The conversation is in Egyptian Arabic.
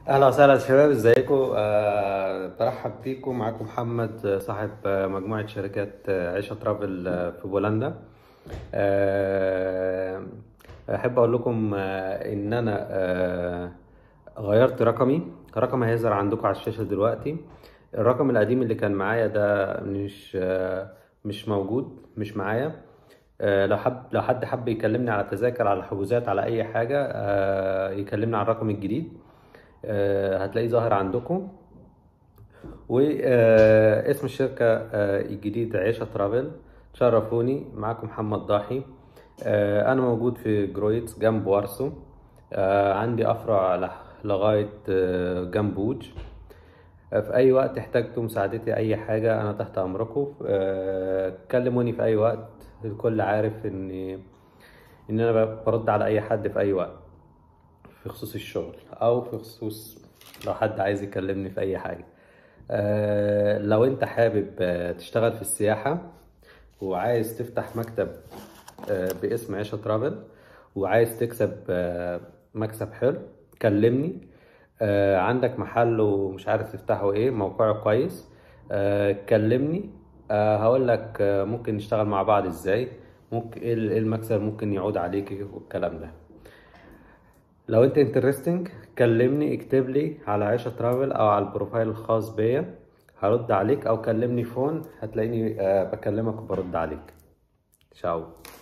اهلا وسهلا شباب ازيكم أه برحب بيكم معاكم محمد آه، صاحب آه، مجموعة شركات آه، عيشة ترافل آه، في بولندا أه احب اقول لكم آه، ان انا آه، غيرت رقمي رقمي هيظهر عندكم على الشاشة دلوقتي الرقم القديم اللي كان معايا ده مش آه، مش موجود مش معايا آه، لو حب لو حد حب يكلمني على تذاكر على حجوزات على اي حاجة آه، يكلمني على الرقم الجديد آه، هتلاقيه ظاهر عندكم واسم الشركة آه، الجديد عيشة ترافل تشرفوني معاكم محمد ضاحي آه، أنا موجود في جرويتس جنب وارسو آه، عندي أفرع لح- لغاية آه، جنب ووج آه، في أي وقت احتجتوا مساعدتي أي حاجة أنا تحت أمركم آه، كلموني في أي وقت الكل عارف إن إن أنا برد على أي حد في أي وقت في خصوص الشغل او في خصوص لو حد عايز يكلمني في اي حاجة أه لو انت حابب آه، تشتغل في السياحة وعايز تفتح مكتب آه، باسم عيشة ترافل وعايز تكسب آه، مكسب حلو كلمني آه، عندك محل ومش عارف تفتحه ايه موقعه كويس آه، كلمني آه، هقول لك آه، ممكن نشتغل مع بعض ازاي ممكن ايه إيه المكسب ممكن يعود عليك والكلام ده لو انت انترستنج كلمني اكتب لي على عيشة ترافل او على البروفايل الخاص بيا هرد عليك او كلمني فون هتلاقيني آه، بكلمك وبرد عليك تشاو